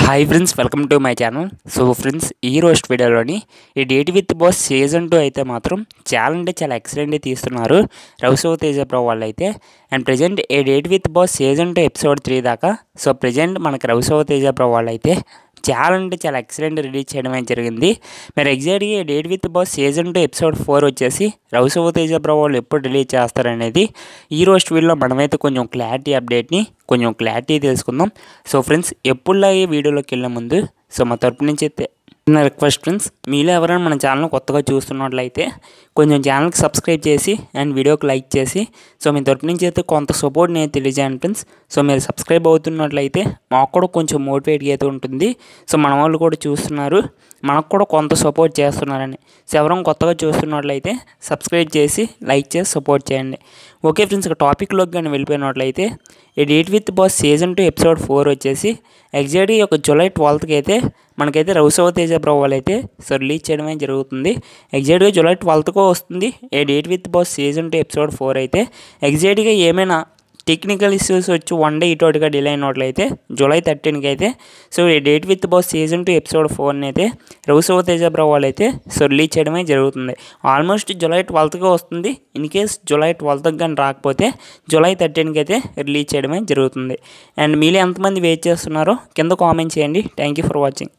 hi friends welcome to my channel so friends ఈ రోజు వీడియోలోని ఈ date with boss season two అయితే మాత్రం చాలా అంటే చాలా ఎక్సలెంట్ తీస్తున్నారు రవిశివ తేజ బ్రో వాళ్ళు అయితే అండ్ ప్రజెంట్ ఈ date with boss season two episode three దాకా సో ప్రజెంట్ మనకి రవిశివ తేజ బ్రో వాళ్ళు అయితే చాలా అంటే చాలా ఎక్సలెంట్ రిలీజ్ చేయడం అయితే జరిగింది మరి ఎగ్జాక్ట్గా ఈ date with boss season two episode four వచ్చేసి రవిశివ తేజ బ్రో వాళ్ళు ఎప్పుడు రిలీజ్ చేస్తారనేది ఈ రోజు వీడియోలో మనమైతే కొంచెం క్లారిటీ అప్డేట్ని కొంచెం క్లారిటీ తెలుసుకుందాం సో ఫ్రెండ్స్ ఎప్పుడులాగే వీడియోలోకి వెళ్ళే ముందు సో మా తరపు నుంచి అయితే చిన్న రిక్వెస్ట్ ఫ్రెండ్స్ మీలో ఎవరైనా మన ఛానల్ కొత్తగా చూస్తున్నట్లయితే కొంచెం ఛానల్కి సబ్స్క్రైబ్ చేసి అండ్ వీడియోకి లైక్ చేసి సో మీ తరపు నుంచి అయితే కొంత సపోర్ట్ నేను తెలియజేయండి ఫ్రెండ్స్ సో మీరు సబ్స్క్రైబ్ అవుతున్నట్లయితే మాకు కూడా కొంచెం మోటివేట్గా అయితే ఉంటుంది సో మన వాళ్ళు కూడా చూస్తున్నారు మనకు కూడా కొంత సపోర్ట్ చేస్తున్నారని సో ఎవరైనా కొత్తగా చూస్తున్నట్లయితే సబ్స్క్రైబ్ చేసి లైక్ చేసి సపోర్ట్ చేయండి ఓకే ఫ్రెండ్స్ ఇక టాపిక్లోకి కానీ వెళ్ళిపోయినట్లయితే ఈ date with boss season two episode four వచ్చేసి ఎగ్జాక్ట్గా ఒక జూలై ట్వెల్త్కి అయితే మనకైతే రవిశవ తేజ బ్రో అయితే సో రిలీజ్ చేయడమే జరుగుతుంది ఎగ్జాక్ట్గా జూలై ట్వెల్త్కో వస్తుంది ఏ date with boss season two episode four అయితే ఎగ్జాక్ట్గా ఏమైనా టెక్నికల్ ఇష్యూస్ వచ్చి వన్ డే ఇటుగా డిలే అయినట్లయితే జూలై థర్టీన్కి అయితే సో ఈ date with boss season two episode ఫోర్ని అయితే రవిశవ తేజ బ్రో వాళ్ళు అయితే సో రిలీజ్ చేయడమే జరుగుతుంది ఆల్మోస్ట్ జూలై ట్వెల్త్గా వస్తుంది ఇన్ కేస్ జూలై ట్వెల్త్కి కానీ రాకపోతే జూలై థర్టీన్కి అయితే రిలీజ్ చేయడమే జరుగుతుంది అండ్ మీలో ఎంతమంది వెయిట్ చేస్తున్నారో కింద కామెంట్ చేయండి థ్యాంక్ యూ ఫర్ వాచింగ్